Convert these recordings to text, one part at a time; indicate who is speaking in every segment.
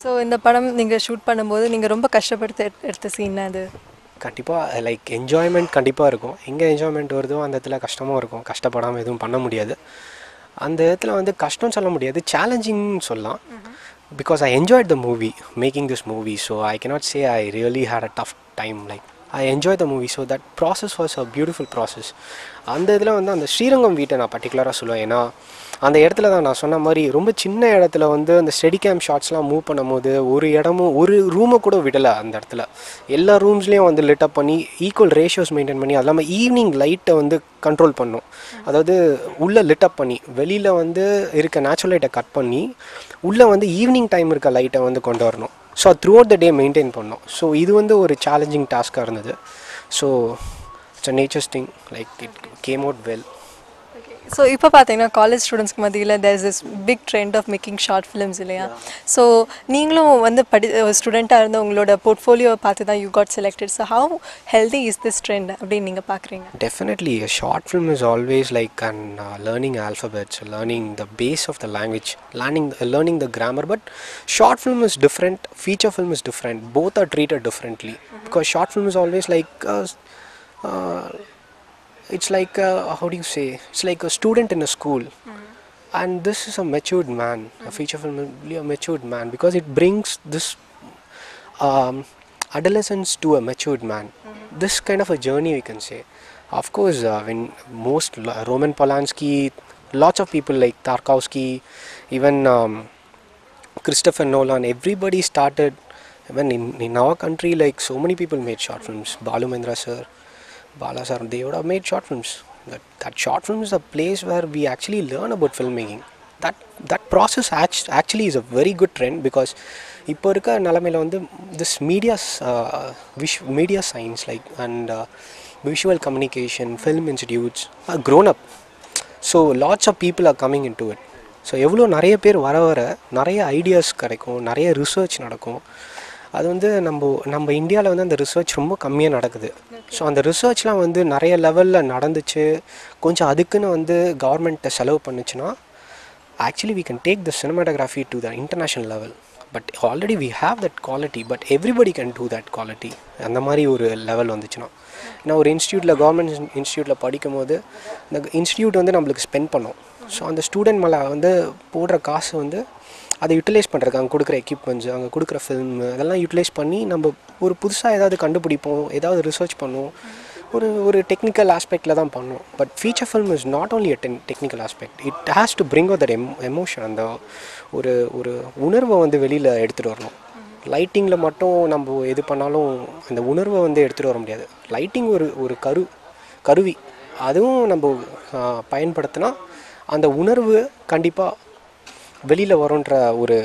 Speaker 1: So இந்த படம் நீங்கள் ஷூட் பண்ணும்போது நீங்கள் ரொம்ப கஷ்டப்படுத்த எடு- எடுத்த சீன் அது
Speaker 2: கண்டிப்பாக லைக் என்ஜாய்மெண்ட் கண்டிப்பாக இருக்கும் எங்கே என்ஜாய்மெண்ட் வருதோ அந்த இடத்துல கஷ்டமும் இருக்கும் கஷ்டப்படாமல் எதுவும் பண்ண முடியாது அந்த இடத்துல வந்து கஷ்டம்னு சொல்ல முடியாது சேலஞ்சிங்னு சொல்லலாம் because I enjoyed the movie making this movie so I cannot say I really hate a tough time like I enjoy the movie so that process was a beautiful process அந்த இதில் வந்து அந்த ஸ்ரீரங்கம் வீட்டை நான் பர்டிகுலராக சொல்லுவேன் ஏன்னா அந்த இடத்துல தான் நான் சொன்ன மாதிரி ரொம்ப சின்ன இடத்துல வந்து அந்த ஸ்டெடி கேம் ஷாட்ஸ்லாம் மூவ் பண்ணும்போது ஒரு இடமும் ஒரு ரூமை கூட விடலை அந்த இடத்துல எல்லா ரூம்ஸ்லேயும் வந்து லிட் அப் பண்ணி ஈக்குவல் ரேஷியோஸ் மெயின்டைன் பண்ணி அது இல்லாமல் ஈவினிங் லைட்டை வந்து கண்ட்ரோல் பண்ணும் அதாவது உள்ளே லிட் அப் பண்ணி வெளியில் வந்து இருக்க நேச்சுரல் லைட்டை கட் பண்ணி உள்ளே வந்து ஈவினிங் டைம் இருக்க லைட்டை வந்து கொண்டு வரணும் so throughout the day maintain பண்ணோம் ஸோ இது வந்து ஒரு சேலஞ்சிங் டாஸ்க்காக இருந்தது so it's a nature's thing like it came out well
Speaker 1: so இப்போ பார்த்தீங்கன்னா காலேஜ் ஸ்டூடெண்ட்ஸ்க்கு மத்தியில் there is big trend of making short films இல்லையா ஸோ நீங்களும் வந்து படி ஸ்டூடெண்ட்டாக இருந்த உங்களோட போர்ட்ஃபோலியோவை பார்த்து தான் you got selected so how healthy is this trend அப்படின்னு நீங்கள் பார்க்குறீங்க
Speaker 2: Definitely, a short film is always like an uh, learning alphabets, learning the base of the language, learning uh, learning the grammar. But short film is different. Feature film is different. Both are treated differently because short film is always like. Uh, s- uh, it's like uh, how do you say? It's like a student in a school, and this is a matured man. A feature film is really a matured man because it brings this um, adolescence to a matured man. This kind of a journey we can say. Of course, uh, when most Lo- Roman Polanski, lots of people like Tarkovsky, even um, Christopher Nolan, everybody started. Even in, in our country, like so many people made short films. Balu Mendra sir, Bala sir, they would have made short films. That, that short film is a place where we actually learn about filmmaking. That that process act, actually is a very good trend because இப்போ இருக்க நிலமையில வந்து this medias wish media science like and visual communication film institutes grown up so lots of people are coming into it so எவ்வளோ நிறைய பேர் வர வர நிறைய ஐடியாஸ் கிடைக்கும் நிறைய ரிசர்ச் நடக்கும் அது வந்து நம்ம நம்ம இந்தியாவில் வந்து அந்த ரிசர்ச் ரொம்ப கம்மியாக நடக்குது ஸோ அந்த ரிசர்ச்லாம் வந்து நிறைய லெவலில் நடந்துச்சு கொஞ்சம் அதுக்குன்னு வந்து கவர்மெண்ட்டை செலவு பண்ணுச்சுன்னா actually we can take the cinematography to the international level but already we have that quality but everybody can do that quality அந்த மாதிரி ஒரு லெவல் வந்துச்சுன்னா நான் ஒரு இன்ஸ்டியூட்டில் கவர்மெண்ட் இன்ஸ்டியூட்டில் படிக்கும் போது இந்த இன்ஸ்டியூட் வந்து நம்மளுக்கு ஸ்பெண்ட் பண்ணோம் ஸோ அந்த ஸ்டூடெண்ட் மேலே வந்து போடுற காசு வந்து அதை யூட்டிலைஸ் பண்ணுறதுக்கு அங்கே கொடுக்குற எக்யூப்மெண்ட்ஸ் அங்கே கொடுக்குற ஃபில்ம் அதெல்லாம் யூட்டிலைஸ் பண்ணி நம்ம ஒரு புதுசாக ஏதாவது கண்டுபிடிப்போம் ஏதாவது ரிசர்ச் பண்ணுவோம் ஒரு ஒரு டெக்னிக்கல் ஆஸ்பெக்டில் தான் பண்ணுவோம் but feature film is not only a ten technical aspect it has to bring that em emotion அந்த ஒரு ஒரு உணர்வை வந்து வெளியில் எடுத்துகிட்டு வரணும் லைட்டிங்கில் மட்டும் நம்ம எது பண்ணாலும் அந்த உணர்வை வந்து எடுத்துகிட்டு வர முடியாது லைட்டிங் ஒரு ஒரு கரு கருவி அதுவும் நம்ம ஆ, பயன்படுத்தினா அந்த உணர்வு கண்டிப்பாக வெளியில் வரும்ன்ற ஒரு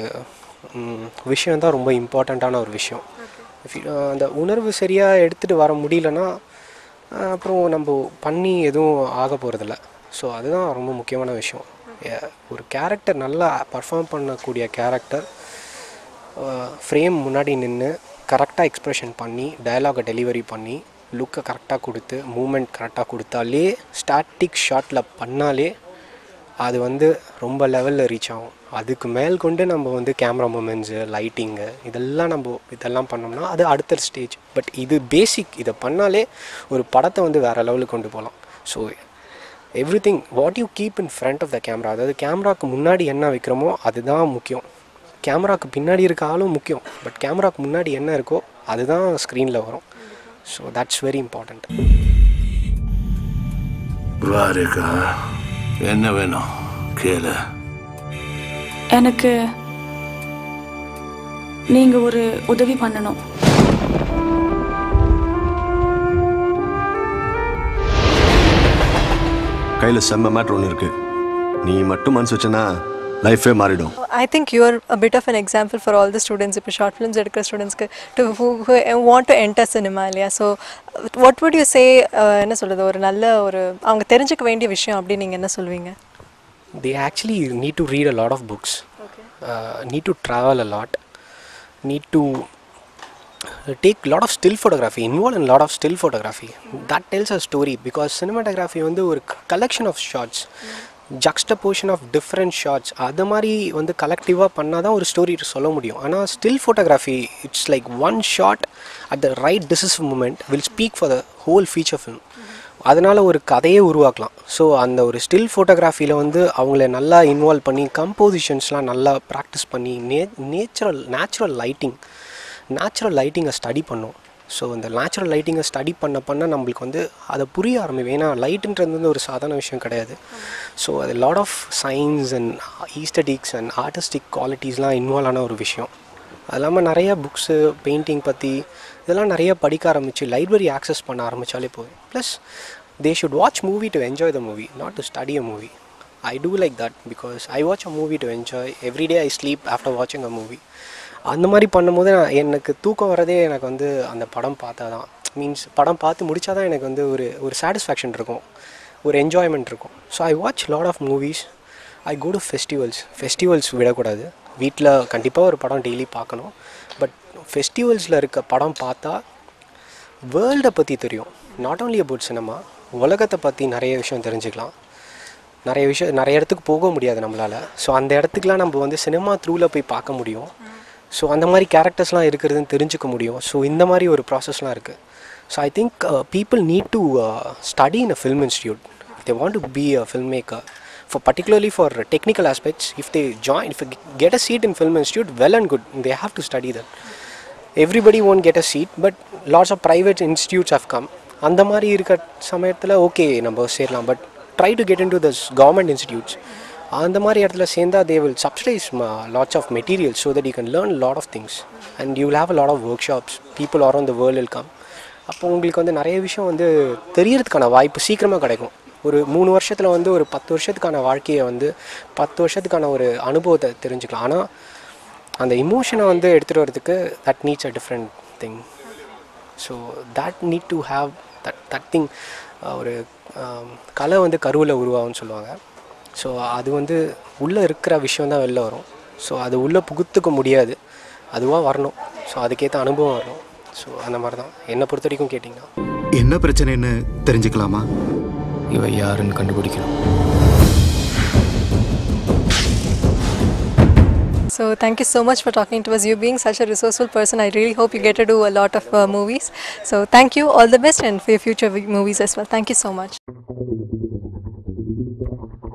Speaker 2: விஷயம் தான் ரொம்ப இம்பார்ட்டண்ட்டான ஒரு விஷயம் If you- ஆஹ் அந்த உணர்வு சரியாக எடுத்துகிட்டு வர முடியலன்னா ஆஹ் அப்புறம் நம்ம பண்ணி எதுவும் ஆக போகிறதில்ல ஸோ அதுதான் ரொம்ப முக்கியமான விஷயம் ஏ- ஒரு கேரக்டர் நல்லா பர்ஃபார்ம் பண்ணக்கூடிய கேரக்டர் ஃப்ரேம் முன்னாடி நின்று கரெக்டாக எக்ஸ்ப்ரெஷன் பண்ணி டயலாகை டெலிவரி பண்ணி லுக்கை கரெக்டாக கொடுத்து மூமெண்ட் கரெக்டாக கொடுத்தாலே ஸ்டாட்டிக் ஷாட்டில் பண்ணாலே அது வந்து ரொம்ப லெவலில் ரீச் ஆகும் அதுக்கு மேல் கொண்டு நம்ம வந்து கேமரா மூமெண்ட்ஸு லைட்டிங்கு இதெல்லாம் நம்ம இதெல்லாம் பண்ணோம்னா அது அடுத்த ஸ்டேஜ் பட் இது பேசிக் இதை பண்ணாலே ஒரு படத்தை வந்து வேறு லெவலுக்கு கொண்டு போகலாம் so everything what you keep in front of the camera அதாவது கேமராக்கு முன்னாடி என்ன வைக்கிறோமோ அதுதான் முக்கியம் கேமராக்கு பின்னாடி இருக்க ஆளும் முக்கியம் பட் கேமராக்கு முன்னாடி என்ன இருக்கோ அதுதான் ஸ்க்ரீனில் வரும் ஸோ தட்ஸ் வெரி இம்பார்ட்டண்ட்
Speaker 3: வாரிகா என்ன வேணும் கேளு
Speaker 4: எனக்கு நீங்க ஒரு உதவி பண்ணணும்
Speaker 5: கையில் செம்ம மேட்ரு ஒன்று இருக்கு நீ மட்டும் மனசு வச்சனா லைஃபே மாறிடும்
Speaker 1: I think you're a bit of an example for all the students இப்போ ஷார்ட் ஃபிலிம்ஸ் எடுக்கிற ஸ்டூடெண்ட்ஸ்க்கு to who want to enter cinema இல்லையா so what would you say என்ன சொல்கிறது ஒரு நல்ல ஒரு அவங்க தெரிஞ்சுக்க வேண்டிய விஷயம் அப்படின்னு நீங்கள் என்ன சொல்வீங்க
Speaker 2: they actually need to read a lot of books uh, need to travel a lot need to uh, take a lot of still photography involved in a lot of still photography that tells a story because cinematography வந்து ஒரு collection of shots juxtaposition of different shots அது மாதிரி வந்து கலெக்டிவாக பண்ணால் தான் ஒரு story சொல்ல முடியும் ஆனால் still photography it's like one shot at the right decisive moment will speak for the whole feature film அதனால் ஒரு கதையே உருவாக்கலாம் ஸோ அந்த ஒரு ஸ்டில் ஃபோட்டோகிராஃபியில் வந்து அவங்கள நல்லா இன்வால்வ் பண்ணி கம்போசிஷன்ஸ்லாம் நல்லா ப்ராக்டிஸ் பண்ணி na natural natural lighting natural லைட்டிங்கை ஸ்டடி பண்ணோம் ஸோ இந்த நேச்சுரல் லைட்டிங்கை ஸ்டடி பண்ண பண்ண நம்மளுக்கு வந்து அதை புரிய ஆரம்பிக்கும் ஏன்னா லைட்டுன்றது வந்து ஒரு சாதாரண விஷயம் கிடையாது ஸோ அது lot of science and aesthetics and artistic குவாலிட்டிஸ்லாம் இன்வால்வ் ஆன ஒரு விஷயம் அது இல்லாமல் நிறைய புக்ஸு பெயிண்டிங் பற்றி இதெல்லாம் நிறைய படிக்க ஆரம்பித்து லைப்ரரி ஆக்சஸ் பண்ண ஆரம்பித்தாலே போதும் plus they should watch movie to enjoy the movie not to study a movie I do like that because I watch a movie to enjoy everyday I sleep after வாட்சிங் a movie அந்த மாதிரி பண்ணும்போது நான் எனக்கு தூக்கம் வரதே எனக்கு வந்து அந்த படம் பார்த்தா தான் மீன்ஸ் படம் பார்த்து முடித்தா தான் எனக்கு வந்து ஒரு ஒரு சாட்டிஸ்ஃபேக்ஷன் இருக்கும் ஒரு என்ஜாய்மெண்ட் இருக்கும் so I watch lot of movies I go to festivals festivals விடக்கூடாது வீட்டில் கண்டிப்பாக ஒரு படம் டெய்லி பார்க்கணும் பட் ஃபெஸ்டிவல்ஸில் இருக்க படம் பார்த்தா வேர்ல்டை பற்றி தெரியும் நாட் ஓன்லி அபவுட் சினிமா உலகத்தை பற்றி நிறைய விஷயம் தெரிஞ்சுக்கலாம் நிறைய விஷயம் நிறைய இடத்துக்கு போக முடியாது நம்மளால் ஸோ அந்த இடத்துக்குலாம் நம்ம வந்து சினிமா த்ரூவில் போய் பார்க்க முடியும் ஸோ அந்த மாதிரி கேரக்டர்ஸ்லாம் இருக்கிறதுன்னு தெரிஞ்சுக்க முடியும் ஸோ இந்த மாதிரி ஒரு ப்ராசஸ்லாம் இருக்குது so I think people need to study in a film institute if they want to be a filmmaker for particularly for technical aspects if they join if they get a seat in film institute well and good they have to study that everybody won't get a seat but lots of private institutes have come அந்த மாதிரி இருக்க சமயத்தில் okay நம்ம சேரலாம் but try to get into those government institutes அந்த மாதிரி இடத்துல சேர்ந்தா they will subsidize lots of material so that you can learn lot of things and you will have a lot of workshops people around the world will come அப்போ உங்களுக்கு வந்து நிறைய விஷயம் வந்து தெரியறதுக்கான வாய்ப்பு சீக்கிரமாக கிடைக்கும் ஒரு மூணு வருஷத்தில் வந்து ஒரு பத்து வருஷத்துக்கான வாழ்க்கையை வந்து பத்து வருஷத்துக்கான ஒரு அனுபவத்தை தெரிஞ்சுக்கலாம் ஆனால் அந்த இமோஷனை வந்து எடுத்துகிட்டு வரதுக்கு that needs a different thing so that need to have that that thing ஒரு ஆம், கலை வந்து கருவில் உருவாகும்னு சொல்லுவாங்க ஸோ அது வந்து உள்ளே இருக்கிற விஷயம் தான் வெளில வரும் ஸோ அது உள்ளே புகுத்துக்க முடியாது அதுவாக வரணும் ஸோ அதுக்கேற்ற அனுபவம் வரணும் ஸோ அந்த மாதிரி தான் என்னை பொறுத்த வரைக்கும் கேட்டிங்கன்னா
Speaker 6: என்ன பிரச்சனைன்னு தெரிஞ்சுக்கலாமா
Speaker 2: இவ யாருன்னு கண்டுபிடிக்கணும்
Speaker 1: So thank you so much for talking to us. You being such a resourceful person, I really hope you get to do a lot of uh, movies. So thank you, all the best, and for your future vi- movies as well. Thank you so much.